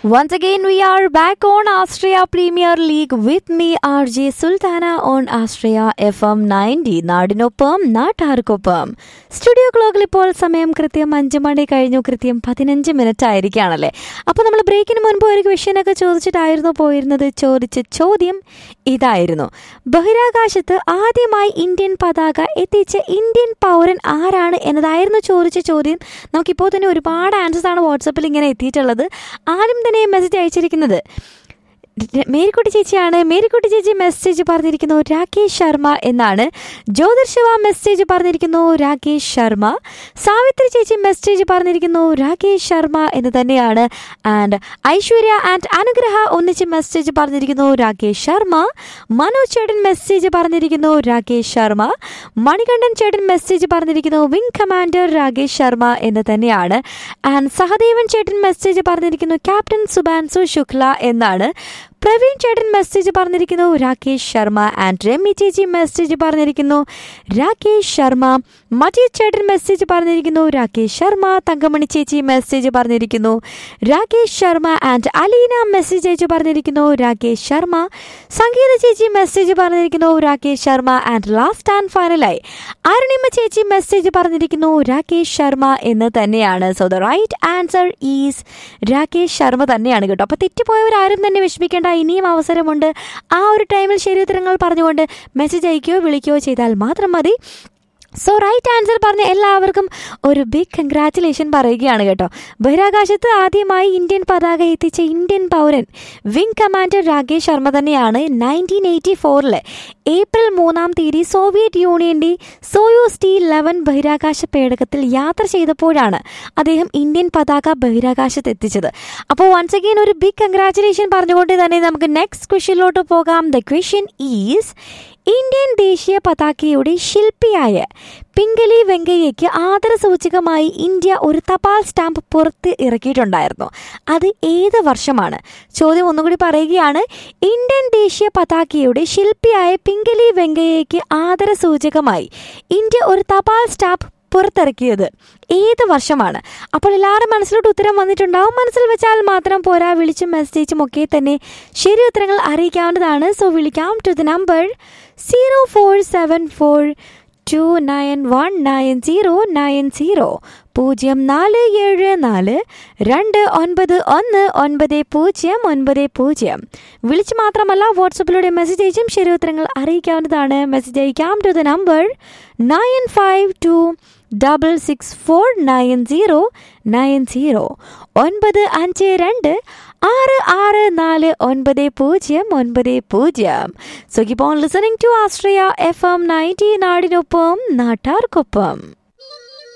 Once again, we are back on Austria Premier League with me, RJ Sultana, on Austria FM 90. നാടിനൊപ്പം നാട്ടാർക്കൊപ്പം studio ക്ലോക്കിൽ ഇപ്പോൾ സമയം കൃത്യം അഞ്ച് മണി കഴിഞ്ഞു കൃത്യം പതിനഞ്ച് മിനിറ്റ് ആയിരിക്കുകയാണല്ലേ അപ്പോൾ നമ്മൾ ബ്രേക്കിന് മുൻപ് ഒരു ക്വസ്റ്റ്യനൊക്കെ ചോദിച്ചിട്ടായിരുന്നു പോയിരുന്നത് ചോദിച്ച ചോദ്യം ഇതായിരുന്നു ബഹിരാകാശത്ത് ആദ്യമായി ഇന്ത്യൻ പതാക എത്തിച്ച ഇന്ത്യൻ പൗരൻ ആരാണ് എന്നതായിരുന്നു ചോദിച്ച ചോദ്യം നമുക്കിപ്പോൾ തന്നെ ഒരുപാട് ആൻസേഴ്സ് ആണ് വാട്സപ്പിൽ ഇങ്ങനെ എത്തിയിട്ടുള്ളത് ആരും തന്നെ മെസ്സേജ് അയച്ചിരിക്കുന്നത് ര- മേരിക്കുട്ടി ചേച്ചിയാണ് മേരിക്കുട്ടി ചേച്ചി മെസ്സേജ് പറഞ്ഞിരിക്കുന്നു രാകേഷ് ശർമ്മ എന്നാണ് ജ്യോതിർ ശിവ മെസ്സേജ് പറഞ്ഞിരിക്കുന്നു രാകേഷ് ശർമ്മ സാവിത്രി ചേച്ചി മെസ്സേജ് പറഞ്ഞിരിക്കുന്നു രാകേഷ് ശർമ്മ എന്ന് തന്നെയാണ് ആൻഡ് ഐശ്വര്യ ആൻഡ് അനുഗ്രഹ ഒന്നിച്ച് മെസ്സേജ് പറഞ്ഞിരിക്കുന്നു രാകേഷ് ശർമ്മ മനോജ് ചേട്ടൻ മെസ്സേജ് പറഞ്ഞിരിക്കുന്നു രാകേഷ് ശർമ്മ മണികണ്ഠൻ ചേട്ടൻ മെസ്സേജ് പറഞ്ഞിരിക്കുന്നു വിംഗ് കമാൻഡർ രാകേഷ് ശർമ്മ എന്ന് തന്നെയാണ് ആൻഡ് സഹദേവൻ ചേട്ടൻ മെസ്സേജ് പറഞ്ഞിരിക്കുന്നു ക്യാപ്റ്റൻ സുബാൻസു ശുക്ല എന്നാണ് പ്രവീൺ ചേട്ടൻ മെസ്സേജ് പറഞ്ഞിരിക്കുന്നു രാകേഷ് ശർമ്മ ആൻഡ് രമി ചേച്ചി മെസ്സേജ് പറഞ്ഞിരിക്കുന്നു രാകേഷ് ശർമ്മ മജീദ് ചേട്ടൻ മെസ്സേജ് പറഞ്ഞിരിക്കുന്നു രാകേഷ് ശർമ്മ തങ്കമണി ചേച്ചി മെസ്സേജ് പറഞ്ഞിരിക്കുന്നു രാകേഷ് ശർമ്മ ആൻഡ് അലീന മെസ്സേജ് അയച്ചു പറഞ്ഞിരിക്കുന്നു രാകേഷ് ശർമ്മ സംഗീത ചേച്ചി മെസ്സേജ് പറഞ്ഞിരിക്കുന്നു Rakesh Sharma and last and ഫൈനലായി അരുണിമ ചേച്ചി മെസ്സേജ് പറഞ്ഞിരിക്കുന്നു രാകേഷ് ശർമ്മ എന്ന് തന്നെയാണ് so the right answer is Rakesh Sharma തന്നെയാണ് കേട്ടോ അപ്പോൾ തെറ്റിപ്പോയവരാരും തന്നെ വിഷമിക്കേണ്ട ഇനിയും അവസരമുണ്ട് ആ ഒരു ടൈമിൽ ശരി ഉത്തരങ്ങൾ പറഞ്ഞുകൊണ്ട് മെസ്സേജ് അയക്കുകയോ വിളിക്കുകയോ ചെയ്താൽ മാത്രം മതി സോ റൈറ്റ് ആൻസർ പറഞ്ഞ എല്ലാവർക്കും ഒരു ബിഗ് കൺഗ്രാറ്റുലേഷൻ പറയുകയാണ് കേട്ടോ ബഹിരാകാശത്ത് ആദ്യമായി ഇന്ത്യൻ പതാക എത്തിച്ച ഇന്ത്യൻ പൗരൻ വിംഗ് കമാൻഡർ രാകേഷ് ശർമ്മ തന്നെയാണ് നയൻറ്റീൻ എയ്റ്റി ഫോറിൽ ഏപ്രിൽ മൂന്നാം തീയതി സോവിയറ്റ് യൂണിയന്റെ സോയൂസ് ടി ലെവൻ ബഹിരാകാശ പേടകത്തിൽ യാത്ര ചെയ്തപ്പോഴാണ് അദ്ദേഹം ഇന്ത്യൻ പതാക ബഹിരാകാശത്ത് എത്തിച്ചത് അപ്പോൾ വൺസ് അഗെയിൻ ഒരു ബിഗ് കൺഗ്രാറ്റുലേഷൻ പറഞ്ഞുകൊണ്ട് തന്നെ നമുക്ക് നെക്സ്റ്റ് ക്വസ്റ്റ്യനിലോട്ട് പോകാം ദ ക്വസ്റ്റ്യൻ ഈസ് ഇന്ത്യൻ ദേശീയ പതാകയുടെ ശില്പിയായ പിംഗലി വെങ്കയ്യയ്ക്ക് ആദരസൂചകമായി ഇന്ത്യ ഒരു തപാൽ സ്റ്റാമ്പ് പുറത്ത് ഇറക്കിയിട്ടുണ്ടായിരുന്നു അത് ഏത് വർഷമാണ് ചോദ്യം ഒന്നുകൂടി പറയുകയാണ് ഇന്ത്യൻ ദേശീയ പതാകയുടെ ശില്പിയായ പിംഗലി വെങ്കയ്യയ്ക്ക് ആദരസൂചകമായി ഇന്ത്യ ഒരു തപാൽ സ്റ്റാമ്പ് പുറത്തിറക്കിയത് ഏത് വർഷമാണ് അപ്പോൾ എല്ലാവരും മനസ്സിലോട്ട് ഉത്തരം വന്നിട്ടുണ്ടാവും മനസ്സിൽ വെച്ചാൽ മാത്രം പോരാ വിളിച്ചും മെസ്സേജും ഒക്കെ തന്നെ ശരി ഉത്തരങ്ങൾ അറിയിക്കാവുന്നതാണ് സോ വിളിക്കാം to the number zero four seven four two nine one nine zero nine zero പൂജ്യം നാല് ഏഴ് നാല് രണ്ട് ഒൻപത് ഒന്ന് ഒൻപത് പൂജ്യം ഒൻപത് പൂജ്യം വിളിച്ച് മാത്രമല്ല വാട്സപ്പിലൂടെ മെസ്സേജ് അയച്ചും ശരി ഉത്തരങ്ങൾ അറിയിക്കാവുന്നതാണ് മെസ്സേജ് അയക്കാം to the number nine five two double six four nine zero nine zero ഒൻപത് അഞ്ച് രണ്ട് ആറ് ആറ് നാല് ഒൻപത് പൂജ്യം ഒൻപത് പൂജ്യം so keep on listening to Astria F M ninety നാടിനൊപ്പം നാട്ടാർക്കൊപ്പം